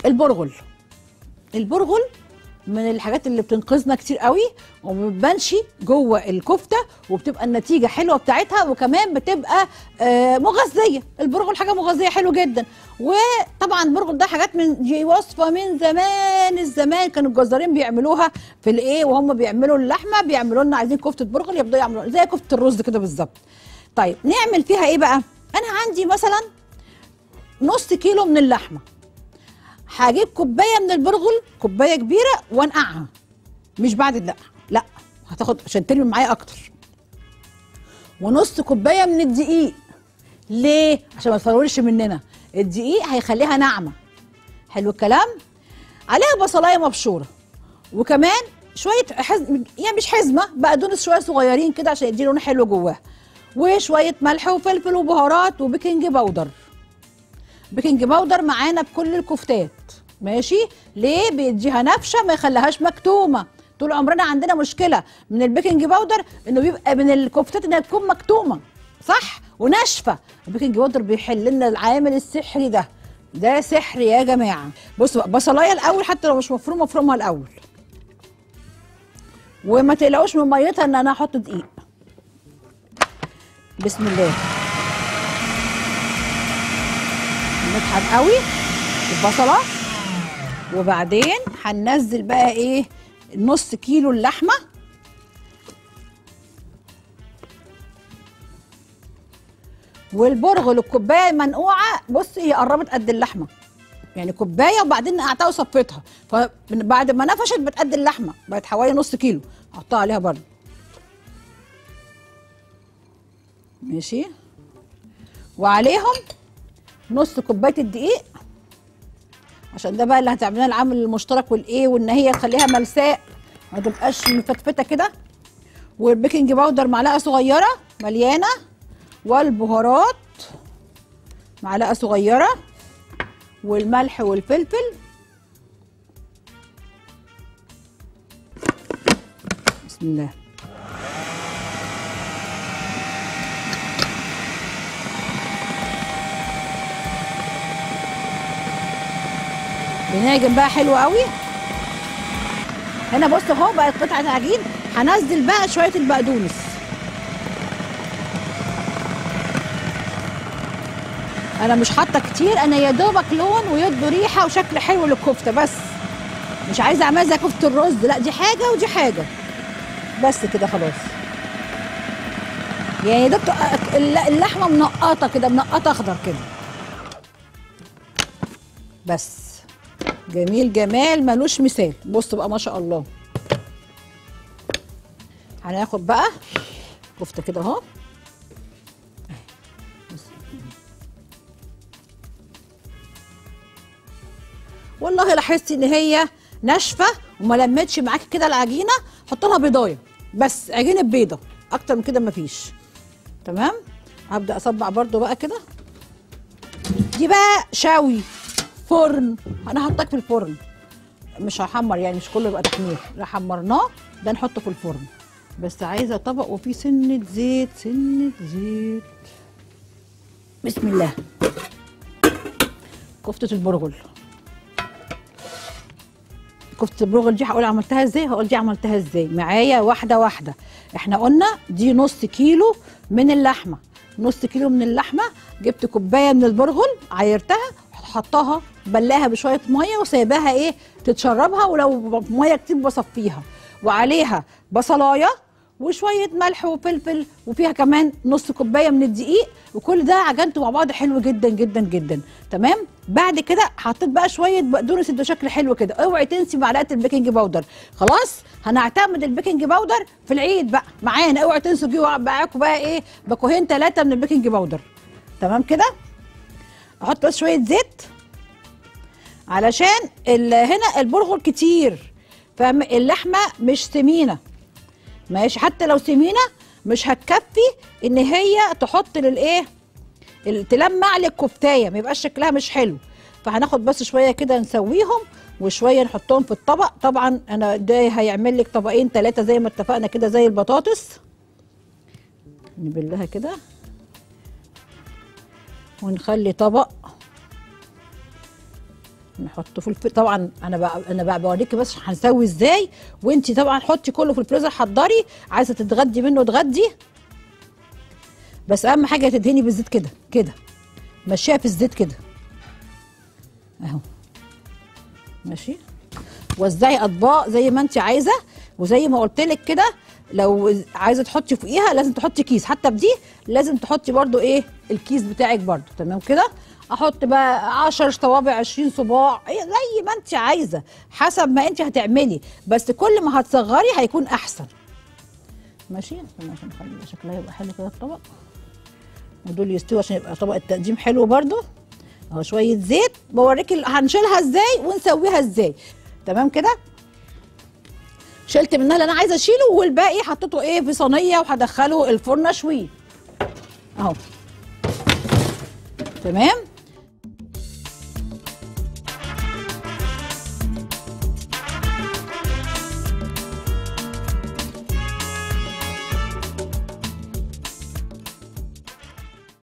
البرغل البرغل من الحاجات اللي بتنقذنا كتير قوي وما بتبانش جوه الكفته وبتبقى النتيجه حلوه بتاعتها وكمان بتبقى آه مغذيه البرغل حاجه مغذيه حلو جدا وطبعا البرغل ده حاجات من دي وصفه من زمان الزمان كانوا الجزارين بيعملوها في الايه وهم بيعملوا اللحمه بيعملوا لنا عايزين كفته برغل يبداوا يعملوا زي كفته الرز كده بالظبط طيب نعمل فيها ايه بقى انا عندي مثلا نص كيلو من اللحمه هجيب كوبايه من البرغل كوبايه كبيره وانقعها مش بعد الدقه لا هتاخد عشان ترمي معايا اكتر ونص كوبايه من الدقيق ليه عشان ما تفرولش مننا الدقيق هيخليها ناعمه حلو الكلام عليها بصلايه مبشوره وكمان شويه حزم يعني مش حزمه بقدونس شويه صغيرين كده عشان يدي لون حلو جواه وشويه ملح وفلفل وبهارات وبيكنج باودر بيكنج باودر معانا بكل الكفتات ماشي ليه بيديها نفشه ما يخليهاش مكتومه طول عمرنا عندنا مشكله من البيكنج باودر انه بيبقى من الكفتات انها تكون مكتومه صح وناشفه البيكنج باودر بيحل لنا العامل السحري ده ده سحر يا جماعه بصوا بقى بصلايه الاول حتى لو مش مفرومه افرمها الاول وما تقلقوش من ميتها ان انا احط دقيق بسم الله نطحن قوي البصله وبعدين هننزل بقى ايه نص كيلو اللحمه والبرغل الكوبايه المنقوعه بصي هي قربت قد اللحمه يعني كوبايه وبعدين نقعتها وصفيتها فبعد ما نفشت بتقد اللحمه بقت حوالي نص كيلو احطها عليها برضه ماشي وعليهم نص كوبايه الدقيق عشان ده بقى اللي هتعمل لنا العامل المشترك والايه وان هي تخليها ملساء ما تبقاش مفتفته كده والبيكنج باودر معلقه صغيره مليانه والبهارات معلقه صغيره والملح والفلفل بسم الله بنعجن بقى حلو قوي هنا بص اهو بقت قطعه عجين هنزل بقى شويه البقدونس انا مش حاطه كتير انا يا دوبك لون ويدوا ريحه وشكل حلو للكفته بس مش عايزه اعملها زي كفته الرز لا دي حاجه ودي حاجه بس كده خلاص يعني ده بتبقى اللحمه منقطه كده منقطه اخضر كده بس جميل جمال ملوش مثال بص بقى ما شاء الله هناخد بقى كفته كده اهو والله لاحظت ان هي ناشفه وما لمتش معاكي كده العجينه حط لها بيضايه بس عجينه بيضه اكتر من كده مفيش تمام هبدا اصبع برده بقى كده دي بقى شاوي فرن انا هحطك في الفرن مش هحمر يعني مش كله يبقى تحمير لا حمرناه ده نحطه في الفرن بس عايزه طبق وفيه سنه زيت سنه زيت بسم الله كفته البرغل كفته البرغل دي هقول عملتها ازاي هقول دي عملتها ازاي معايا واحده واحده احنا قلنا دي نص كيلو من اللحمه نص كيلو من اللحمه جبت كوبايه من البرغل عايرتها حطاها بلاها بشويه ميه وسايباها ايه تتشربها ولو ميه كتير بصفيها وعليها بصلايه وشويه ملح وفلفل وفيها كمان نص كوبايه من الدقيق وكل ده عجنته مع بعض حلو جدا جدا جدا تمام بعد كده حطيت بقى شويه بقدونس ادوا شكل حلو كده اوعي تنسي معلقه البيكنج باودر خلاص هنعتمد البيكنج باودر في العيد بقى معانا اوعي تنسوا تجيبوا معاكم بقى ايه باكوهين ثلاثه من البيكنج باودر تمام كده احط بس شويه زيت علشان هنا البرغل كتير فاللحمه مش سمينه ماشي حتى لو سمينه مش هتكفي ان هي تحط للايه تلمع للكفتايه ما يبقاش شكلها مش حلو فهناخد بس شويه كده نسويهم وشويه نحطهم في الطبق طبعا انا ده هيعمل لك طبقين ثلاثه زي ما اتفقنا كده زي البطاطس نبلها كده ونخلي طبق نحطه في الف... طبعا انا بقى انا بقى بوريكي بس هنسوي ازاي وانتي طبعا حطي كله في الفريزر حضري عايزه تتغدي منه اتغدي بس اهم حاجه تدهني بالزيت كده كده مشيها في الزيت كده اهو ماشي وزعي اطباق زي ما انت عايزه وزي ما قلت لك كده لو عايزه تحطي فوقيها لازم تحطي كيس حتى بدي لازم تحطي برضو ايه الكيس بتاعك برضو تمام كده احط بقى 10 صوابع 20 صباع إيه زي ما انت عايزه حسب ما انت هتعملي بس كل ما هتصغري هيكون احسن ماشي استنى عشان نخلي شكلها يبقى حلو كده الطبق ودول يستووا عشان يبقى طبق التقديم حلو برضو اهو شويه زيت بوريك ال- هنشيلها ازاي ونسويها ازاي تمام كده شلت منها اللي انا عايزه اشيله والباقي حطيته ايه في صينيه وهدخله الفرن اشويه اهو تمام